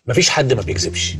مفيش حد ما بيكذبش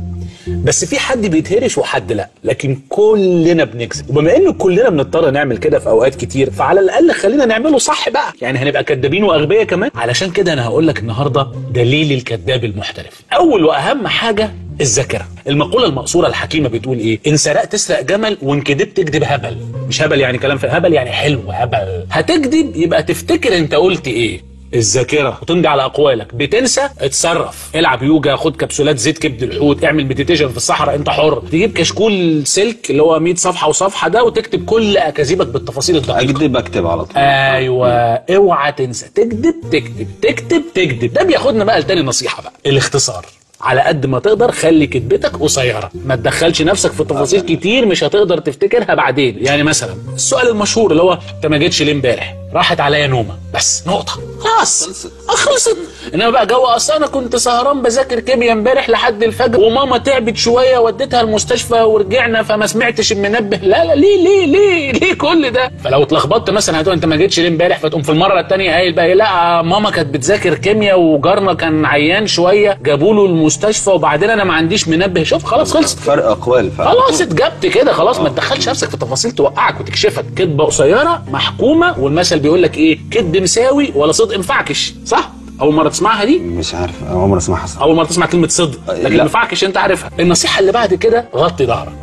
بس في حد بيتهرش وحد لا لكن كلنا بنكذب وبما ان كلنا بنضطر نعمل كده في اوقات كتير فعلى الاقل خلينا نعمله صح بقى يعني هنبقى كدابين واغبياء كمان علشان كده انا هقول لك النهارده دليل الكذاب المحترف اول واهم حاجه الذاكره المقوله المقصوره الحكيمه بتقول ايه ان سرقت تسرق جمل وان كدبت تكذب هبل مش هبل يعني كلام في هبل يعني حلو هبل هتكذب يبقى تفتكر انت قلت ايه الذاكره وتمضي على اقوالك بتنسى اتصرف العب يوجا خد كبسولات زيت كبد الحوت اعمل مديتيشن في الصحراء انت حر تجيب كشكول سلك اللي هو 100 صفحه وصفحه ده وتكتب كل اكاذيبك بالتفاصيل الدقيقه اكذب اكتب على طول ايوه اوعى تنسى تكذب تكذب تكتب تكذب ده بياخدنا بقى لتاني نصيحه بقى الاختصار على قد ما تقدر خلي كذبتك قصيره ما تدخلش نفسك في تفاصيل كتير مش هتقدر تفتكرها بعدين يعني مثلا السؤال المشهور اللي هو انت ما جيتش ليه امبارح راحت عليا نومه بس نقطه خلاص خلصت. آه، خلصت انما بقى جو اصل انا كنت سهران بذاكر كيمياء امبارح لحد الفجر وماما تعبت شويه وديتها المستشفى ورجعنا فما سمعتش المنبه لا لا ليه ليه ليه ليه كل ده فلو اتلخبطت مثلا هتقول انت ما جيتش ليه امبارح فتقوم في المره الثانيه قايل بقى إيه، لا ماما كانت بتذاكر كيمياء وجارنا كان عيان شويه جابوا له المستشفى وبعدين انا ما عنديش منبه شوف خلاص خلصت فرق اقوال فعلا. خلاص اتجبت كده خلاص ما تدخلش نفسك في تفاصيل توقعك وتكشفك كدبه قصيره محكومه والمثل بيقول لك ايه كدب مساوي ولا صدق مفعكش صح اول مره تسمعها دي مش عارف عمر اسمعها صح اول مره تسمع كلمه صدق لكن لا. مفعكش انت عارفها النصيحه اللي بعد كده غطي ظهرك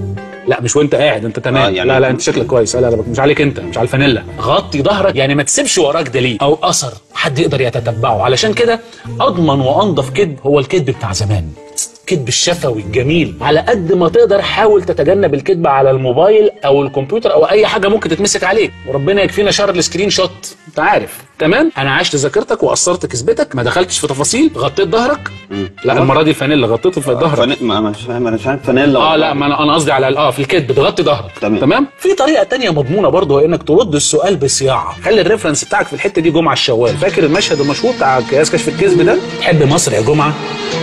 لا مش وانت قاعد انت تمام آه، يعني- لا لا انت شكلك كويس لا لا مش عليك انت مش على الفانيلا غطي ظهرك يعني ما تسيبش وراك دليل او اثر حد يقدر يتتبعه علشان كده اضمن وانضف كذب هو الكذب بتاع زمان الكذب الشفوي الجميل على قد ما تقدر حاول تتجنب الكذب على الموبايل او الكمبيوتر او اي حاجه ممكن تتمسك عليك وربنا يكفينا شر السكرين شوت انت عارف تمام انا عشت ذاكرتك وقصرت كذبتك ما دخلتش في تفاصيل غطيت ظهرك لا المره دي الفانيلا غطيته في ظهرك فن... ما ما- مش فاهم انا مش عارف فانيلا اه ولا- لا ما انا انا قصدي على ال- اه في الكذب تغطي ظهرك تمام. تمام في طريقه تانية مضمونه برضه هي انك ترد السؤال بصياعه خلي الريفرنس بتاعك في الحته دي جمعه الشوال فاكر المشهد المشهور بتاع قياس كشف الكذب ده تحب مصر يا جمعه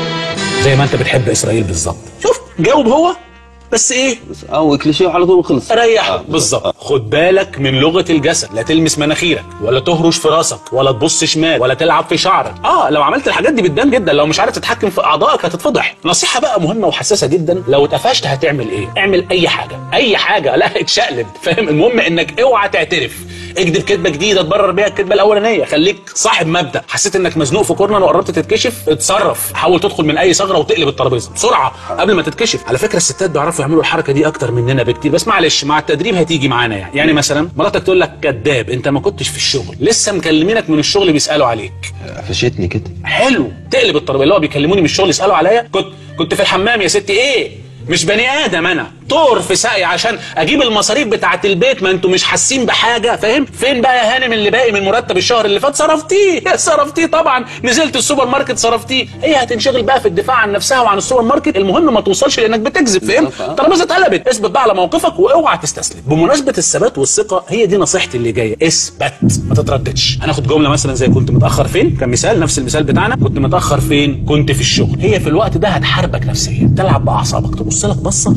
زي ما انت بتحب اسرائيل بالظبط شوف جاوب هو بس ايه بس- اه كليشيه على طول خلص ريح آه، بالظبط خد بالك من لغه الجسد لا تلمس مناخيرك ولا تهرش في راسك ولا تبص شمال ولا تلعب في شعرك اه لو عملت الحاجات دي بتبان جدا لو مش عارف تتحكم في اعضائك هتتفضح نصيحه بقى مهمه وحساسه جدا لو اتقفشت هتعمل ايه اعمل اي حاجه اي حاجه لا اتشقلب فاهم المهم انك اوعى تعترف اكذب كذبه جديده تبرر بيها الكذبه الاولانيه خليك صاحب مبدا حسيت انك مزنوق في كورنر وقربت تتكشف اتصرف حاول تدخل من اي ثغره وتقلب الترابيزه بسرعه قبل ما تتكشف على فكره الستات بيعرفوا يعملوا الحركه دي اكتر مننا بكتير بس معلش مع التدريب هتيجي معانا يعني يعني مثلا مراتك تقول لك كذاب انت ما كنتش في الشغل لسه مكلمينك من الشغل بيسالوا عليك قفشتني كده حلو تقلب الترابيزه اللي هو بيكلموني من الشغل يسالوا عليا كنت كنت في الحمام يا ستي ايه مش بني ادم انا طور في ساقي عشان اجيب المصاريف بتاعه البيت ما انتوا مش حاسين بحاجه فاهم فين بقى يا هانم اللي باقي من مرتب الشهر اللي فات صرفتيه صرفتيه طبعا نزلت السوبر ماركت صرفتيه هي هتنشغل بقى في الدفاع عن نفسها وعن السوبر ماركت المهم ما توصلش لانك بتكذب فاهم بالظبط، آه. الترابيزه اتقلبت اثبت بقى على موقفك واوعى تستسلم بمناسبه الثبات والثقه هي دي نصيحتي اللي جايه اثبت ما تترددش هناخد جمله مثلا زي كنت متاخر فين كان مثال نفس المثال بتاعنا كنت متاخر فين كنت في الشغل هي في الوقت ده هتحاربك نفسيا تلعب باعصابك تبص لك بصه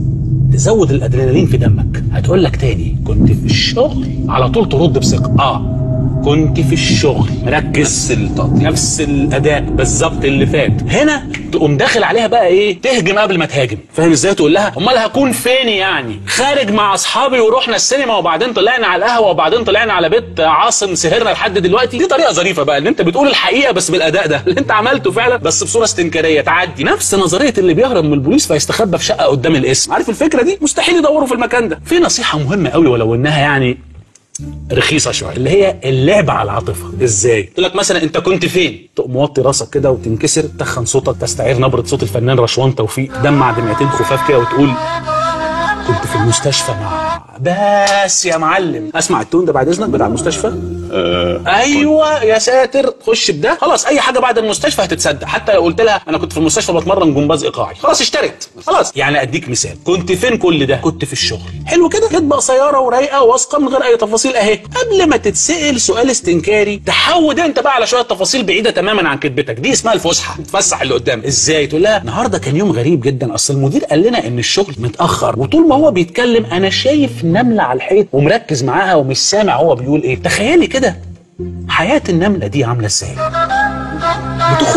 تزود الادرينالين في دمك هتقول لك تاني كنت في الشغل على طول ترد بثقه اه كنت في الشغل مركز نفس التقطيع نفس الاداء بالظبط اللي فات هنا تقوم داخل عليها بقى ايه تهجم قبل ما تهاجم فاهم ازاي تقول لها امال هكون فين يعني خارج مع اصحابي ورحنا السينما وبعدين طلعنا على القهوه وبعدين طلعنا على بيت عاصم سهرنا لحد دلوقتي دي طريقه ظريفه بقى ان انت بتقول الحقيقه بس بالاداء ده اللي انت عملته فعلا بس بصوره استنكاريه تعدي نفس نظريه اللي بيهرب من البوليس فيستخبى في شقه قدام الاسم عارف الفكره دي مستحيل يدوروا في المكان ده في نصيحه مهمه قوي ولو انها يعني رخيصه شويه اللي هي اللعب على العاطفه ازاي تقول لك مثلا انت كنت فين تقوم موطي راسك كده وتنكسر تخن صوتك تستعير نبره صوت الفنان رشوان توفيق دمع دمعتين خفاف كده وتقول كنت في المستشفى مع بس يا معلم اسمع التون ده بعد اذنك بتاع المستشفى ايوه يا ساتر خش بده خلاص اي حاجه بعد المستشفى هتتصدق حتى لو قلت لها انا كنت في المستشفى بتمرن جمباز ايقاعي خلاص اشترت خلاص يعني اديك مثال كنت فين كل ده كنت في الشغل حلو كده كدبه قصيره ورايقه واثقه من غير اي تفاصيل اهي قبل ما تتسال سؤال استنكاري تحود انت بقى على شويه تفاصيل بعيده تماما عن كدبتك دي اسمها الفسحه تفسح اللي قدام ازاي تقول لها النهارده كان يوم غريب جدا اصل المدير قال لنا ان الشغل متاخر وطول ما هو بيتكلم انا شايف نمله على الحيط ومركز معاها ومش سامع هو بيقول ايه تخيلي كده حياه النمله دي عامله ازاي بتخرج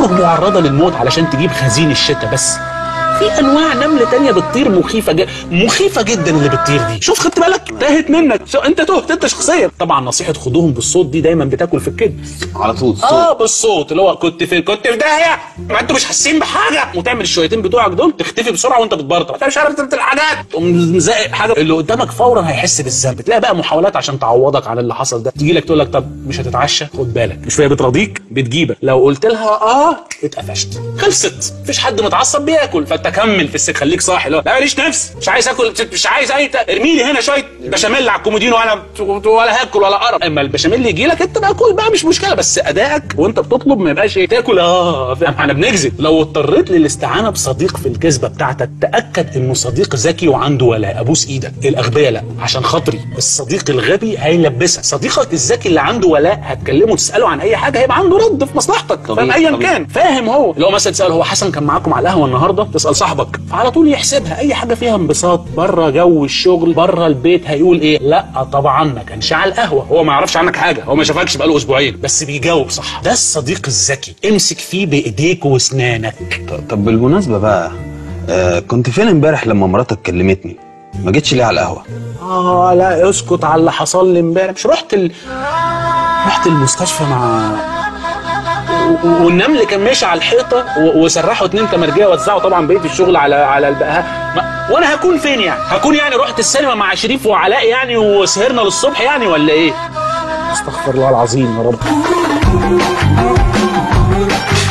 شبه معرضه للموت علشان تجيب خزين الشتاء بس في انواع نمل تانية بتطير مخيفه جدا مخيفه جدا اللي بتطير دي شوف خدت بالك تاهت منك شو انت تهت انت شخصيا طبعا نصيحه خدوهم بالصوت دي دايما بتاكل في الكذب على طول صوت اه بالصوت اللي هو كنت في كنت في داهيه ما انتوا مش حاسين بحاجه وتعمل الشويتين بتوعك دول تختفي بسرعه وانت بتبرطع انت مش عارف تبت الحاجات تقوم مزقق حاجه اللي قدامك فورا هيحس بالذنب تلاقي بقى محاولات عشان تعوضك عن اللي حصل ده تيجي لك تقول لك طب مش هتتعشى خد بالك مش وهي بتراضيك بتجيبك لو قلت لها اه اتقفشت خلصت مفيش حد متعصب بياكل فانت كمل في السكه خليك صاحي لا لا ماليش نفس مش عايز اكل مش عايز اي ت- ارمي لي هنا شويه بشاميل على الكومودينو وانا ولا هاكل ولا قرب اما البشاميل يجي لك انت بقى كل بقى مش مشكله بس ادائك وانت بتطلب ما يبقاش ايه تاكل اه فاهم احنا بنكذب لو اضطريت للاستعانه بصديق في الكذبه بتاعتك تاكد انه صديق ذكي وعنده ولاء ابوس ايدك الاغبياء لا عشان خاطري الصديق الغبي هيلبسك صديقك الذكي اللي عنده ولاء هتكلمه تساله عن اي حاجه هيبقى عنده رد في مصلحتك فاهم طبيعي، ايا طبيعي. كان فاهم هو اللي هو مثلا تسال هو حسن كان معاكم على القهوه النهارده تسال صاحبك فعلى طول يحسبها اي حاجه فيها انبساط بره جو الشغل بره البيت هيقول ايه لا طبعا ما كانش على القهوه هو ما يعرفش عنك حاجه هو ما شافكش بقاله اسبوعين بس بيجاوب صح ده الصديق الذكي امسك فيه بايديك واسنانك ط- طب بالمناسبة بقى آه كنت فين امبارح لما مراتك كلمتني ما جيتش ليه على القهوة اه لا اسكت على اللي حصل لي امبارح مش رحت ال... رحت المستشفى مع و- و- والنمل كان ماشي على الحيطه و- وسرحوا اتنين تمرجيه وزعوا طبعا بقيه الشغل على على البقى ما... وانا هكون فين يعني؟ هكون يعني رحت السينما مع شريف وعلاء يعني وسهرنا للصبح يعني ولا ايه؟ استغفر الله العظيم يا رب